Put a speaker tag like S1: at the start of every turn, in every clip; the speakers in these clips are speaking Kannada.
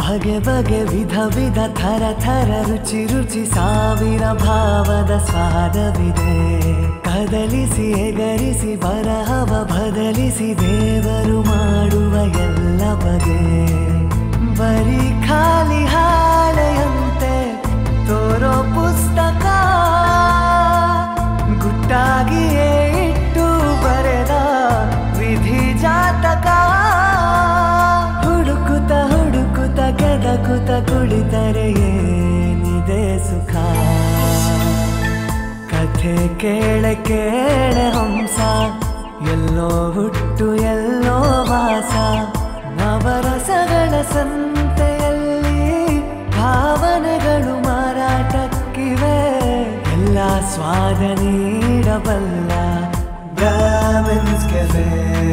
S1: ಬಗೆ ಬಗೆ ವಿಧ ವಿಧ ಥರ ಥರ ರುಚಿ ರುಚಿ ಸಾವಿರ ಭಾವದ ಸ್ವಾದವಿದೆ ಕದಲಿಸಿ ಎಗರಿಸಿ ಬರಹವ ಬದಲಿಸಿ ದೇವರು ಮಾಡುವ ಎಲ್ಲ ಬಗೆ ಬರೀ ಖಾಲಿ ಹಾಳೆಯಂತೆ ತೋರೋ ಪುಸ್ತಕ ಗುಟ್ಟಾಗಿಯೇ ಇಟ್ಟು ಬರೆದ ವಿಧಿ ಜಾತಕ ಹುಡುಕುತ್ತ ಹುಡುಕುತ್ತ ಕೆದಕುತ್ತ ಕುಳಿತರೆ ಏನಿದೆ ಸುಖ ಕಥೆ ಕೇಳೆ ಕೇಳೆ ಹಂಸ ಎಲ್ಲೋ ಹುಟ್ಟು ಎಲ್ಲೋ ವಾಸ ನವರಸಗಳ ಸಂತೆಯಲ್ಲಿ ಭಾವನೆಗಳು ಮಾರಾಟಕ್ಕಿವೆ ಎಲ್ಲ ಸ್ವಾದ ನೀಡಬಲ್ಲ ಬ್ರಾಹ್ಮಿನ್ಸ್ ಕೆಫೆ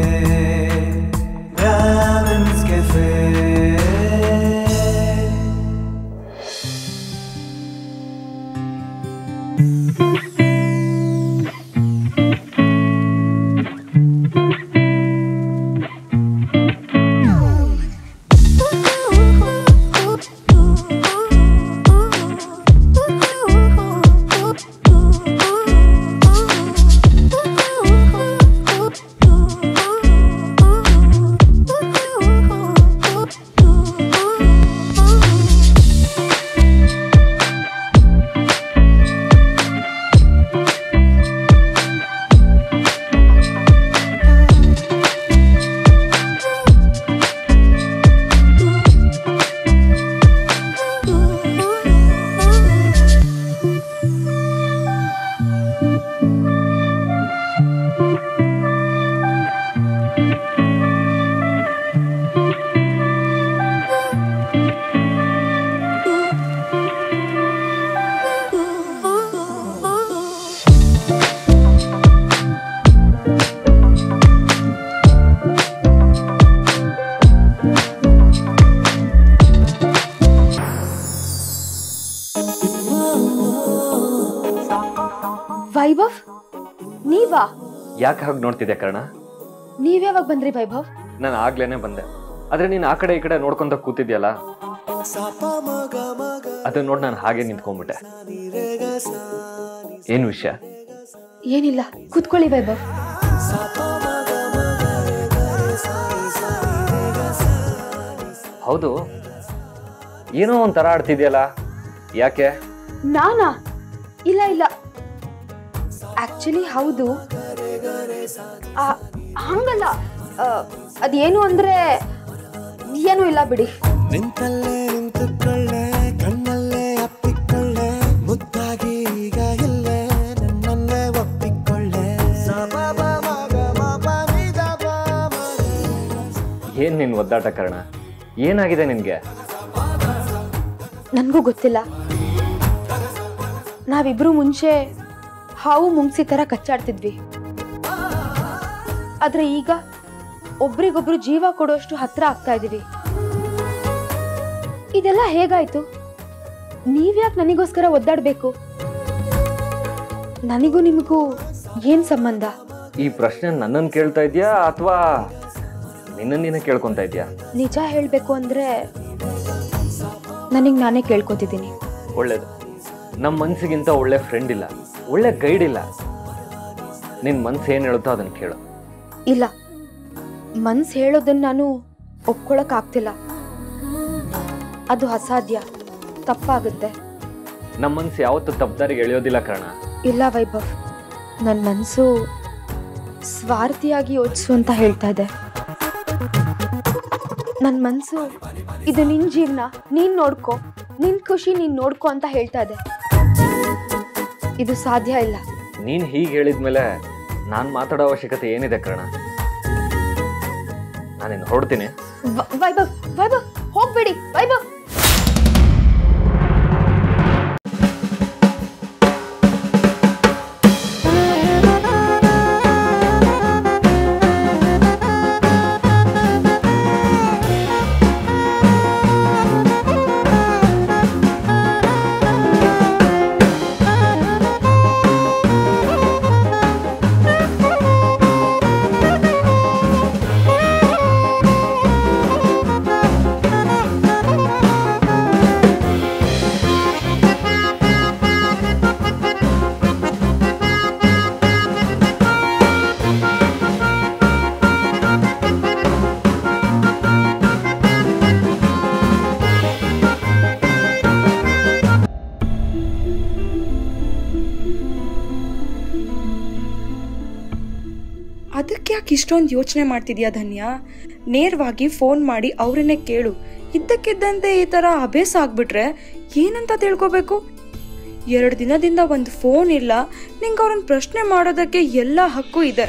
S1: ಬ್ರಾಹ್ಮಿನ್ಸ್ ಕೆಫೆ
S2: ವೈಭವ್ ನೀವಾ
S3: ಯಾಕೆ ಹಾಗೆ ನೋಡ್ತಿದ್ದೆ ಕರ್ಣ
S2: ನೀವ್ಯಾವಾಗ ಬಂದ್ರಿ ವೈಭವ್
S3: ನಾನು ಆಗ್ಲೇನೆ ಬಂದೆ ಆದ್ರೆ ನೀನು ಆ ಕಡೆ ಈ ಕಡೆ ನೋಡ್ಕೊಂತ ಕೂತಿದ್ಯಲ್ಲ ಅದನ್ನ ನೋಡಿ ನಾನು ಹಾಗೆ ನಿಂತ್ಕೊಂಡ್ಬಿಟ್ಟೆ ಏನು ವಿಷಯ
S2: ಏನಿಲ್ಲ ಕೂತ್ಕೊಳ್ಳಿ ವೈಭವ್
S3: ಹೌದು ಏನೋ ಒಂಥರ ಆಡ್ತಿದ್ಯಲ್ಲ ಯಾಕೆ
S2: ನಾನಾ ಇಲ್ಲ ಇಲ್ಲ ಆಕ್ಚುಲಿ ಹೌದು ಆ, ಹಂಗಲ್ಲ ಆ, ಅದೇನು ಅಂದ್ರೆ ಏನೂ ಇಲ್ಲ ಬಿಡಿ
S1: ನಿಂತಲ್ಲೇ ನಿಂತುಕೊಳ್ಳೆ ಕಣ್ಣಲ್ಲೇ ಅಪ್ಪಿಕೊಳ್ಳೆ ಮುದ್ದಾಗಿ ಈಗ ಇಲ್ಲೇ ನನ್ನನ್ನೇ ಒಪ್ಪಿಕೊಳ್ಳೆ
S3: ಏನ್ ನಿನ್ ಒದ್ದಾಟ ಕರ್ಣ ಏನಾಗಿದೆ ನಿನ್ಗೆ
S2: ನನಗೂ ಗೊತ್ತಿಲ್ಲ ನಾವಿಬ್ರು ಮುಂಚೆ ಹಾವು ಮುಂಗ್ಸಿ ಥರ ಕಚ್ಚಾಡ್ತಿದ್ವಿ ಆದ್ರೆ ಈಗ ಒಬ್ರಿಗೊಬ್ರು ಜೀವ ಕೊಡೋಷ್ಟು ಹತ್ರ ಆಗ್ತಾ ಇದೀವಿ ಇದೆಲ್ಲ ಹೇಗಾಯ್ತು ನೀವ್ಯಾಕೆ ನನಗೋಸ್ಕರ ಒದ್ದಾಡ್ಬೇಕು ನನಗೂ ನಿಮಗೂ ಏನ್ ಸಂಬಂಧ
S3: ಈ ಪ್ರಶ್ನೆ ನನ್ನನ್ನು ಕೇಳ್ತಾ ಇದ್ಯಾ ಅಥವಾ ನಿನ್ನ ನೀನೇ ಕೇಳ್ಕೊಂತ ಇದ್ಯಾ
S2: ನಿಜ ಹೇಳ್ಬೇಕು ಅಂದ್ರೆ ನನಗೆ ನಾನೇ ಕೇಳ್ಕೊತಿದ್ದೀನಿ
S3: ಒಳ್ಳೇದು ನಮ್ಮ ಮನ್ಸಿಗಿಂತ ಒಳ್ಳೆ ಫ್ರೆಂಡ್ ಇಲ್ಲ ಒಳ್ಳೆ ಗೈಡ್ ಇಲ್ಲ ನಿನ್ ಮನ್ಸು ಏನ್ ಹೇಳುತ್ತೋ ಅದನ್ನ ಕೇಳು
S2: ಇಲ್ಲ ಮನ್ಸ್ ಹೇಳೋದನ್ನ ನಾನು ಒಪ್ಕೊಳಕ್ ಆಗ್ತಿಲ್ಲ ಅದು ಅಸಾಧ್ಯ ತಪ್ಪಾಗುತ್ತೆ
S3: ನಮ್ಮ ಮನ್ಸು ಯಾವತ್ತೂ ತಪ್ಪದಾರಿಗೆ ಎಳೆಯೋದಿಲ್ಲ ಕಾರಣ
S2: ಇಲ್ಲ ವೈಭವ್ ನನ್ನ ಮನಸ್ಸು ಸ್ವಾರ್ಥಿಯಾಗಿ ಯೋಚಿಸು ಅಂತ ಹೇಳ್ತಾ ಇದೆ ನನ್ನ ಮನಸ್ಸು ಇದು ನಿನ್ನ ಜೀವನ ನೀನು ನೋಡ್ಕೊ ನಿನ್ನ ಖುಷಿ ನೀನು ನೋಡ್ಕೊ ಅಂತ ಹೇಳ್ತಾ ಇದೆ ಇದು ಸಾಧ್ಯ ಇಲ್ಲ
S3: ನೀನ್ ಹೀಗೆ ಹೇಳಿದ್ಮೇಲೆ ನಾನು ಮಾತಾಡೋ ಅವಶ್ಯಕತೆ ಏನಿದೆ ಕರ್ಣ ನಾನಿನ್ನು ಹೊರಡ್ತೀನಿ
S2: ವ- ವೈಭವ್ ವೈಭವ್ ಹೋಗ್ಬೇಡಿ ವೈಭವ್
S4: Thank you. ಯಾಕೆ ಇಷ್ಟೊಂದು ಯೋಚನೆ ಮಾಡ್ತಿದ್ಯಾ ಧನ್ಯ ನೇರವಾಗಿ ಫೋನ್ ಮಾಡಿ ಅವರನ್ನೇ ಕೇಳು ಇದ್ದಕ್ಕಿದ್ದಂತೆ ಈ ಥರ ಅಭ್ಯಾಸ ಆಗ್ಬಿಟ್ರೆ ಏನಂತ ತಿಳ್ಕೊಬೇಕು ಎರಡು ದಿನದಿಂದ ಒಂದು ಫೋನ್ ಇಲ್ಲ ನಿಂಗೆ ಅವ್ರನ್ನ ಪ್ರಶ್ನೆ ಮಾಡೋದಕ್ಕೆ ಎಲ್ಲ ಹಕ್ಕು ಇದೆ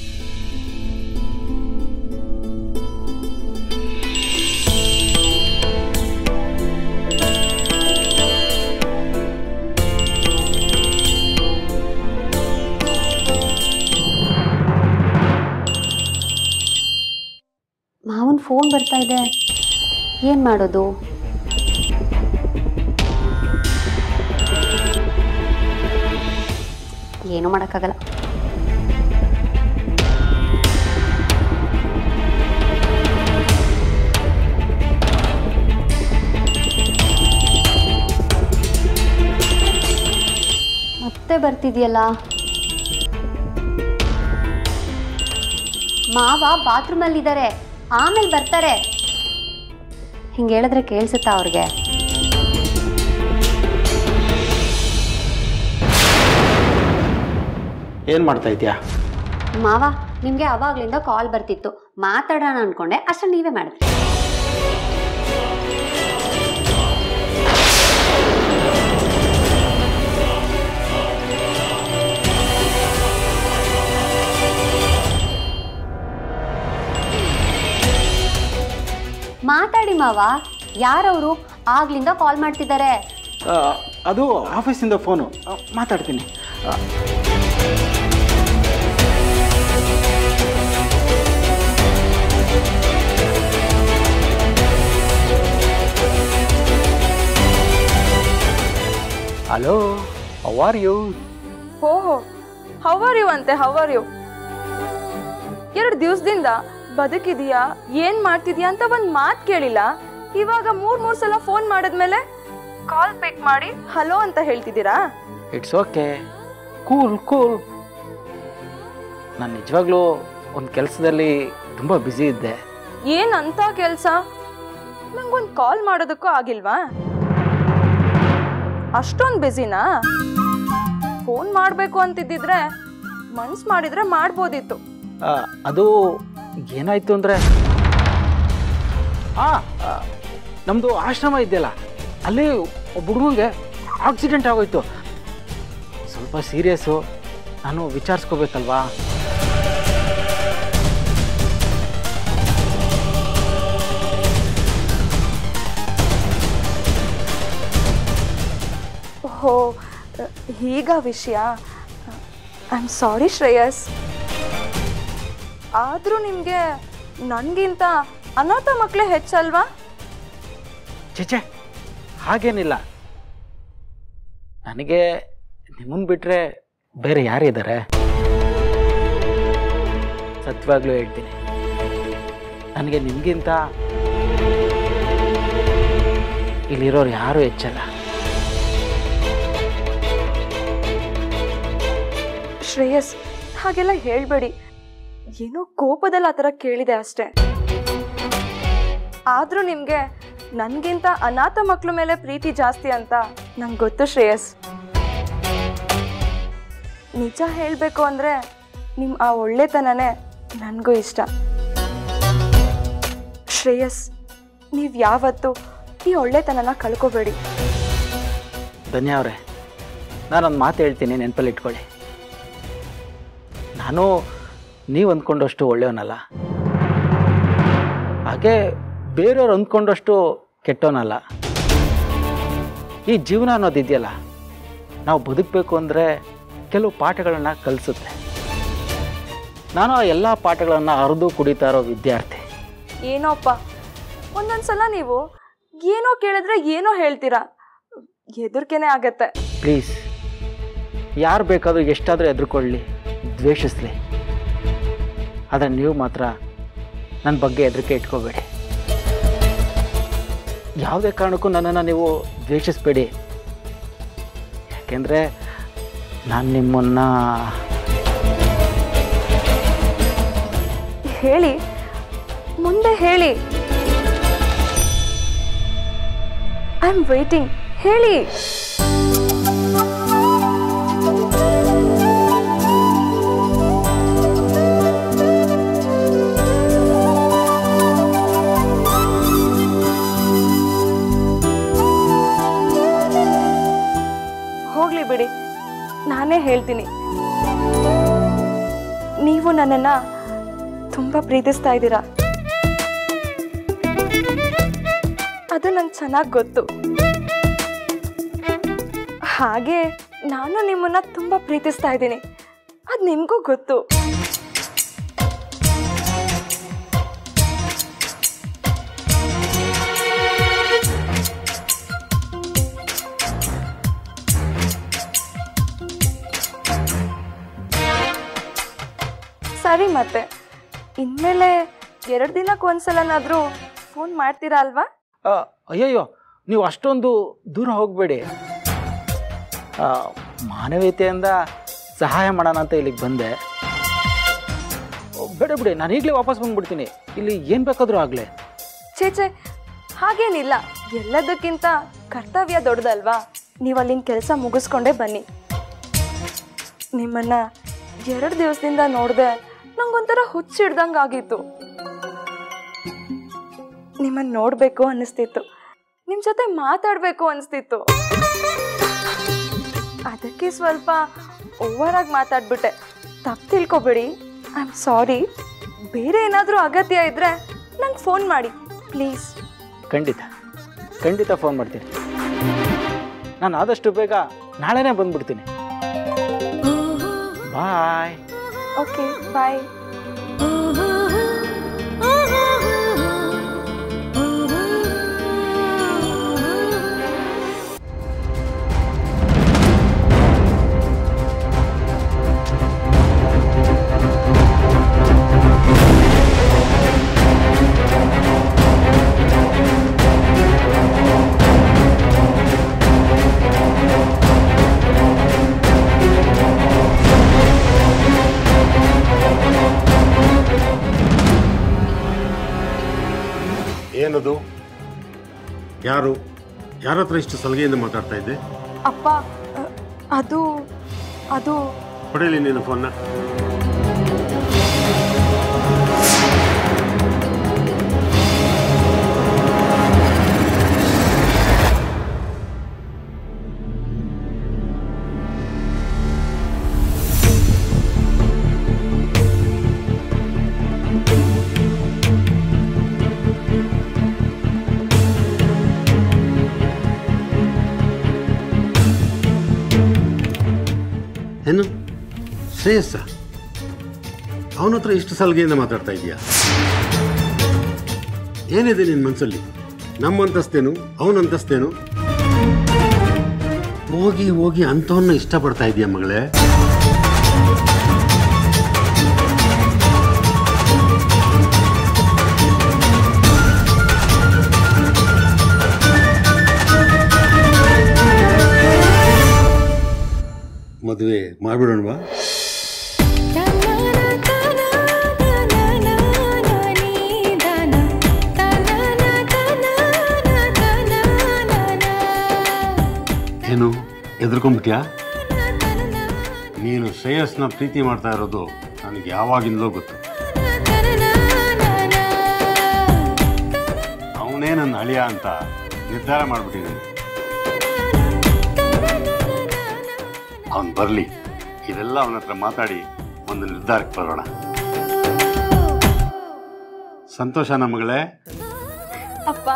S5: ಮಾವನ್ ಫೋನ್ ಬರ್ತಾ ಇದೆ ಏನು ಮಾಡೋದು ಏನೂ ಮಾಡೋಕ್ಕಾಗಲ್ಲ ಮತ್ತೆ ಬರ್ತಿದ್ಯಲ್ಲ ಮಾವ ಬಾತ್ರೂಮಲ್ಲಿದ್ದಾರೆ ಆಮೇಲೆ ಬರ್ತಾರೆ ಹಿಂಗೆ ಹೇಳಿದ್ರೆ ಕೇಳಿಸುತ್ತಾ ಅವ್ರಿಗೆ
S6: ಏನು ಮಾಡ್ತಾ ಇದೆಯಾ
S5: ಮಾವ ನಿಮಗೆ ಅವಾಗ್ಲಿಂದ ಕಾಲ್ ಬರ್ತಿತ್ತು ಮಾತಾಡೋಣ ಅನ್ಕೊಂಡೆ ಅಷ್ಟು ನೀವೇ ಮಾಡಿದ್ರಿ ಮಾತಾಡಿ ಮಾವ ಯಾರವರು ಆಗ್ಲಿಂದ ಕಾಲ್ ಮಾಡ್ತಿದ್ದಾರೆ
S6: ಆ, ಅದು ಆಫೀಸಿಂದ ಫೋನು ಆ, ಮಾತಾಡ್ತೀನಿ ಆ,
S3: ಹಲೋ ಹೌ ಆರ್ ಯು
S4: ಓಹೋ ಹವರ್ ಯು ಅಂತೆ ಹವರ್ ಯು ಎರಡು ದಿವಸದಿಂದ ಬದುಕಿದೀಯಾ ಏನ್ ಮಾಡ್ತಿದ್ಯಾ ಅಂತ ಒಂದ್ ಮಾತ್ ಕೇಳಿಲ್ಲ ಇವಾಗ ಮೂರ್ ಮೂರ್ ಸಲ ಫೋನ್ ಮಾಡಿದ್ಮೇಲೆ ಕಾಲ್ ಪಿಕ್ ಮಾಡಿ ಹಲೋ ಅಂತ ಹೇಳ್ತಿದ್ದೀರಾ
S6: ಇಟ್ಸ್ ಓಕೆ ಕೂಲ್ ಕೂಲ್ ನಾನು ನಿಜವಾಗ್ಲೂ ಒಂದು ಕೆಲಸದಲ್ಲಿ ತುಂಬ ಬ್ಯುಸಿ ಇದ್ದೆ
S4: ಏನ್ ಅಂತ ಕೆಲ್ಸ ನಂಗೊಂದ್ ಕಾಲ್ ಮಾಡೋದಕ್ಕೂ ಆಗಿಲ್ವಾ ಅಷ್ಟೊಂದ್ ಬ್ಯುಸಿನಾ ಫೋನ್ ಮಾಡ್ಬೇಕು ಅಂತಿದ್ದಿದ್ರೆ ಮನ್ಸ್ ಮಾಡಿದ್ರೆ ಮಾಡ್ಬೋದಿತ್ತು
S6: ಆ, ಅದು ಏನಾಯ್ತು ಅಂದರೆ ಹಾಂ ನಮ್ಮದು ಆಶ್ರಮ ಇದೆಯಲ್ಲ ಅಲ್ಲಿ ಒಬ್ಬ ಹುಡುಗಂಗೆ ಆಕ್ಸಿಡೆಂಟ್ ಆಗೋಯ್ತು ಸ್ವಲ್ಪ ಸೀರಿಯಸ್ಸು ನಾನು ವಿಚಾರಿಸ್ಕೋಬೇಕಲ್ವಾ
S4: ಓಹೋ ಹೀಗ ವಿಷಯ ಐ ಆಮ್ ಸಾರಿ ಶ್ರೇಯಸ್ ಆದರೂ ನಿಮಗೆ ನನಗಿಂತ ಅನಾಥ ಮಕ್ಕಳೇ ಹೆಚ್ಚಲ್ವಾ
S6: ಚೇಚೆ ಹಾಗೇನಿಲ್ಲ ನನಗೆ ನಿಮ್ಮನ್ನು ಬಿಟ್ಟರೆ ಬೇರೆ ಯಾರಿದ್ದಾರೆ ಸತ್ಯವಾಗ್ಲೂ ಹೇಳ್ತೀನಿ ನನಗೆ ನಿಮಗಿಂತ ಇಲ್ಲಿರೋರು ಯಾರೂ ಹೆಚ್ಚಲ್ಲ
S4: ಶ್ರೇಯಸ್ ಹಾಗೆಲ್ಲ ಹೇಳಬೇಡಿ ಏನೋ ಕೋಪದಲ್ಲಿ ಆ ಥರ ಕೇಳಿದೆ ಅಷ್ಟೇ ಆದರೂ ನಿಮಗೆ ನನಗಿಂತ ಅನಾಥ ಮಕ್ಕಳ ಮೇಲೆ ಪ್ರೀತಿ ಜಾಸ್ತಿ ಅಂತ ನಂಗೆ ಗೊತ್ತು ಶ್ರೇಯಸ್ ನಿಜ ಹೇಳಬೇಕು ಅಂದರೆ ನಿಮ್ಮ ಆ ಒಳ್ಳೆತನನೇ ನನಗೂ ಇಷ್ಟ ಶ್ರೇಯಸ್ ನೀವು ಯಾವತ್ತೂ ಈ ಒಳ್ಳೆತನನ ಕಳ್ಕೊಬೇಡಿ
S6: ಧನ್ಯ ಅವರೇ ನಾನೊಂದು ಮಾತು ಹೇಳ್ತೀನಿ ನೆನಪಲ್ಲಿ ಇಟ್ಕೊಳ್ಳಿ ನಾನು ನೀವು ಅಂದ್ಕೊಂಡಷ್ಟು ಒಳ್ಳೆಯವನಲ್ಲ ಹಾಗೆ ಬೇರೆಯವ್ರು ಅಂದ್ಕೊಂಡಷ್ಟು ಕೆಟ್ಟವನಲ್ಲ ಈ ಜೀವನ ಅನ್ನೋದಿದೆಯಲ್ಲ ನಾವು ಬದುಕಬೇಕು ಅಂದರೆ ಕೆಲವು ಪಾಠಗಳನ್ನು ಕಲಿಸುತ್ತೆ ನಾನು ಆ ಎಲ್ಲ ಪಾಠಗಳನ್ನು ಅರಿದು ಕುಡಿತಾ ಇರೋ ವಿದ್ಯಾರ್ಥಿ
S4: ಏನೋಪ್ಪ ಒಂದೊಂದ್ಸಲ ನೀವು ಏನೋ ಕೇಳಿದ್ರೆ ಏನೋ ಹೇಳ್ತೀರಾ ಹೆದರ್ಕೆನೆ ಆಗತ್ತೆ
S6: ಪ್ಲೀಸ್ ಯಾರು ಬೇಕಾದರೂ ಎಷ್ಟಾದರೂ ಎದುರುಕೊಳ್ಳಿ ದ್ವೇಷಿಸಲಿ ಆದರೆ ನೀವು ಮಾತ್ರ ನನ್ನ ಬಗ್ಗೆ ಹೆದರಿಕೆ ಇಟ್ಕೋಬೇಡಿ ಯಾವುದೇ ಕಾರಣಕ್ಕೂ ನನ್ನನ್ನು ನೀವು ದ್ವೇಷಿಸಬೇಡಿ ಯಾಕೆಂದರೆ ನಾನು ನಿಮ್ಮನ್ನು
S4: ಹೇಳಿ ಮುಂದೆ ಹೇಳಿ ಐ ಆಮ್ ವೇಟಿಂಗ್ ಹೇಳಿ ಹೇಳ್ತೀನಿ ನೀವು ನನ್ನನ್ನ ತುಂಬಾ ಪ್ರೀತಿಸ್ತಾ ಇದ್ದೀರಾ ಅದು ನಂಗೆ ಚೆನ್ನಾಗಿ ಗೊತ್ತು ಹಾಗೆ ನಾನು ನಿಮ್ಮನ್ನ ತುಂಬಾ ಪ್ರೀತಿಸ್ತಾ ಇದ್ದೀನಿ ಅದು ನಿಮಗೂ ಗೊತ್ತು ಸರಿ ಮತ್ತೆ ಇನ್ಮೇಲೆ ಎರಡು ದಿನಕ್ಕೆ ಒಂದ್ಸಲನಾದರೂ ಫೋನ್ ಮಾಡ್ತೀರಾ ಅಲ್ವಾ
S6: ಆ, ಅಯ್ಯಯ್ಯೋ ನೀವು ಅಷ್ಟೊಂದು ದೂರ ಹೋಗಬೇಡಿ ಮಾನವೀಯತೆಯಿಂದ ಸಹಾಯ ಮಾಡೋಣ ಅಂತ ಇಲ್ಲಿಗೆ ಬಂದೆ ಓ, ಬೇಡ ಬಿಡಿ ನಾನು ಈಗಲೇ ವಾಪಸ್ ಬಂದ್ಬಿಡ್ತೀನಿ ಇಲ್ಲಿ ಏನು ಬೇಕಾದರೂ ಆಗಲಿ
S4: ಚೇಚೆ ಹಾಗೇನಿಲ್ಲ ಎಲ್ಲದಕ್ಕಿಂತ ಕರ್ತವ್ಯ ದೊಡ್ಡದಲ್ವಾ ನೀವು ಅಲ್ಲಿನ ಕೆಲಸ ಮುಗಿಸ್ಕೊಂಡೇ ಬನ್ನಿ ನಿಮ್ಮನ್ನ ಎರಡು ದಿವಸದಿಂದ ನೋಡಿದೆ ನಂಗೊಂಥರ ಹುಚ್ಚಿಡ್ದಂಗೆ ಆಗಿತ್ತು ನಿಮ್ಮನ್ನ ನೋಡಬೇಕು ಅನ್ನಿಸ್ತಿತ್ತು ನಿಮ್ಮ ಜೊತೆ ಮಾತಾಡಬೇಕು ಅನಿಸ್ತಿತ್ತು ಅದಕ್ಕೆ ಸ್ವಲ್ಪ ಓವರ್ ಆಗಿ ಮಾತಾಡ್ಬಿಟ್ಟೆ ತಪ್ಪು ತಿಳ್ಕೊಬೇಡಿ ಐ ಆಮ್ ಸಾರಿ ಬೇರೆ ಏನಾದರೂ ಅಗತ್ಯ ಇದ್ದರೆ ನಂಗೆ ಫೋನ್ ಮಾಡಿ ಪ್ಲೀಸ್
S6: ಖಂಡಿತ ಖಂಡಿತ ಫೋನ್ ಮಾಡ್ತೀನಿ ನಾನು ಆದಷ್ಟು ಬೇಗ ನಾಳೆನೇ ಬಂದ್ಬಿಡ್ತೀನಿ ಬಾಯ್
S4: ಓಕೆ ಬಾಯ್
S7: ಏನದು ಯಾರು ಯಾರ ಹತ್ರ ಇಷ್ಟು ಸಲಿಗೆಯಿಂದ ಮಾತಾಡ್ತಾ ಇದ್ದೆ
S4: ಅಪ್ಪ ಅ, ಅದು ಅದು
S7: ಕೊಡಲಿ ನೀನು ಫೋನ್ನ ಏನು ಶ್ರೇಯಸ್ಸ ಅವನ ಹತ್ರ ಇಷ್ಟು ಸಲಿಗೆಯಿಂದ ಮಾತಾಡ್ತಾ ಇದೀಯಾ ಏನಿದೆ ನಿನ್ನ ಮನಸ್ಸಲ್ಲಿ ನಮ್ಮ ಅಂತಸ್ತೇನು ಅವನ ಅಂತಸ್ತೇನು ಹೋಗಿ ಹೋಗಿ ಅಂಥವನ್ನ ಇಷ್ಟಪಡ್ತಾ ಇದೀಯ ಮಗಳೇ ಮದುವೆ ಮಾಡ್ಬಿಡೋಣವಾ ಏನು ಎದ್ರಕೊಂಡ್ಬಿಟ್ಯಾ ನೀನು ಶ್ರೇಯಸ್ನ ಪ್ರೀತಿ ಮಾಡ್ತಾ ಇರೋದು ನನಗೆ ಯಾವಾಗಿಂದಲೋ ಗೊತ್ತು ಅವನೇ ನನ್ನ ಅಳಿಯ ಅಂತ ನಿರ್ಧಾರ ಮಾಡಿಬಿಟ್ಟಿದ್ದೀನಿ ಅವನು ಬರಲಿ ಇದೆಲ್ಲ ಅವನ ಹತ್ರ ಮಾತಾಡಿ ಒಂದು ನಿರ್ಧಾರಕ್ಕೆ ಬರೋಣ ಸಂತೋಷನ ಮಗಳೇ
S4: ಅಪ್ಪ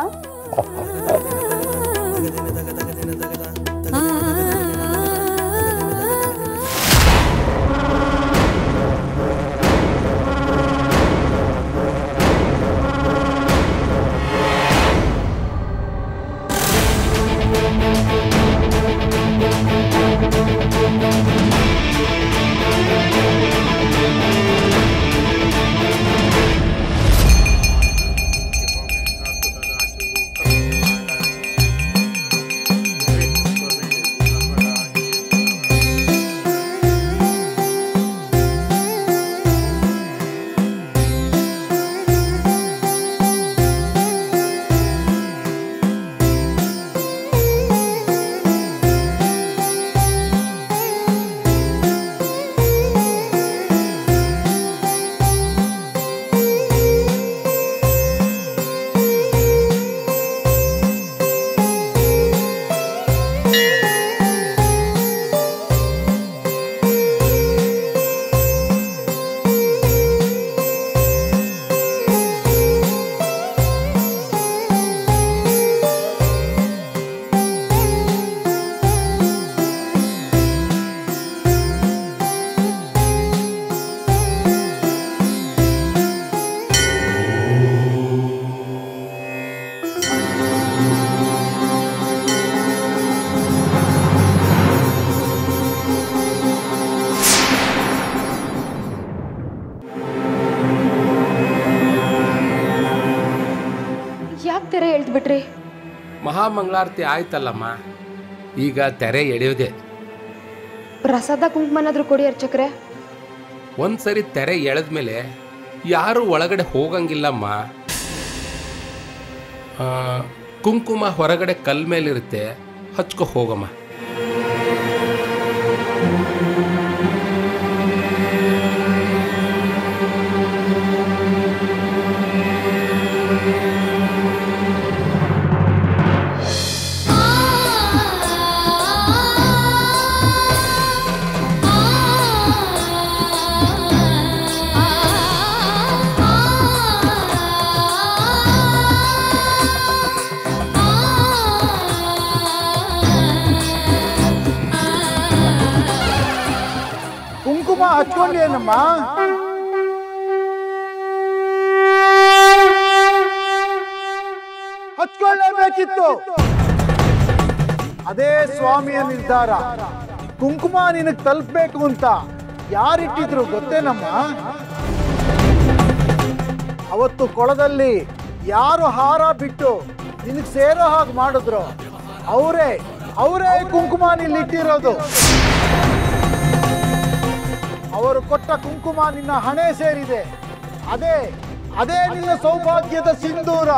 S2: ತೆರೆ ಎಳ್ದ್ಬಿಟ್ರಿ
S8: ಮಹಾಮಂಗಳಾರತಿ ಆಯ್ತಲ್ಲಮ್ಮ ಈಗ ತೆರೆ ಎಳೆಯೋದೆ
S2: ಪ್ರಸಾದ ಕುಂಕುಮನಾದ್ರೂ ಕೊಡಿ ಅರ್ಚಕ್ರೆ
S8: ಒಂದ್ಸರಿ ತೆರೆ ಎಳೆದ್ಮೇಲೆ ಯಾರು ಒಳಗಡೆ ಹೋಗಂಗಿಲ್ಲಮ್ಮ ಆ, ಕುಂಕುಮ ಹೊರಗಡೆ ಕಲ್ ಮೇಲಿರುತ್ತೆ ಹಚ್ಕೊ ಹೋಗಮ್ಮ
S9: ಕುಂಕುಮ ಹಚ್ಕೊಂಡೇನಮ್ಮ ಹಚ್ಕೊಳ್ಳೇಬೇಕಿತ್ತು ಅದೇ ಸ್ವಾಮಿಯ ನಿರ್ಧಾರ ಕುಂಕುಮ ನಿನಗ್ ತಲುಪಬೇಕು ಅಂತ ಯಾರಿಟ್ಟಿದ್ರು ಗೊತ್ತೇನಮ್ಮ ಅವತ್ತು ಕೊಳದಲ್ಲಿ ಯಾರು ಹಾರ ಬಿಟ್ಟು ನಿನಗ್ ಸೇರೋ ಹಾಗೆ ಮಾಡಿದ್ರು ಅವರೇ ಅವರೇ ಕುಂಕುಮ ನಿಲ್ಲಿಟ್ಟಿರೋದು ಅವರು ಕೊಟ್ಟ ಕುಂಕುಮ ನಿನ್ನ ಹಣೆ ಸೇರಿದೆ ಅದೇ ಅದೇ ನಿನ್ನ ಸೌಭಾಗ್ಯದ ಸಿಂಧೂರ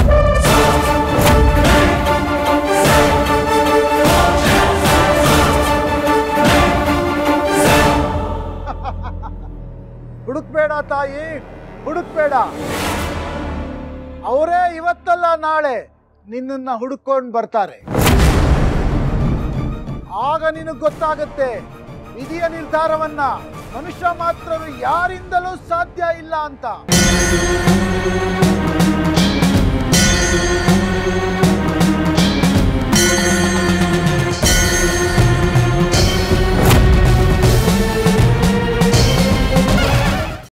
S9: ಹುಡುಕ್ಬೇಡ ತಾಯಿ ಹುಡುಕ್ಬೇಡ ಅವರೇ ಇವತ್ತಲ್ಲ ನಾಳೆ ನಿನ್ನನ್ನ ಹುಡುಕೊಂಡು ಬರ್ತಾರೆ ಆಗ ನಿನಗೆ ಗೊತ್ತಾಗುತ್ತೆ ವಿಧಿಯ ನಿರ್ಧಾರವನ್ನ ಮನುಷ್ಯ ಮಾತ್ರವೇ ಯಾರಿಂದಲೂ ಸಾಧ್ಯ ಇಲ್ಲ ಅಂತ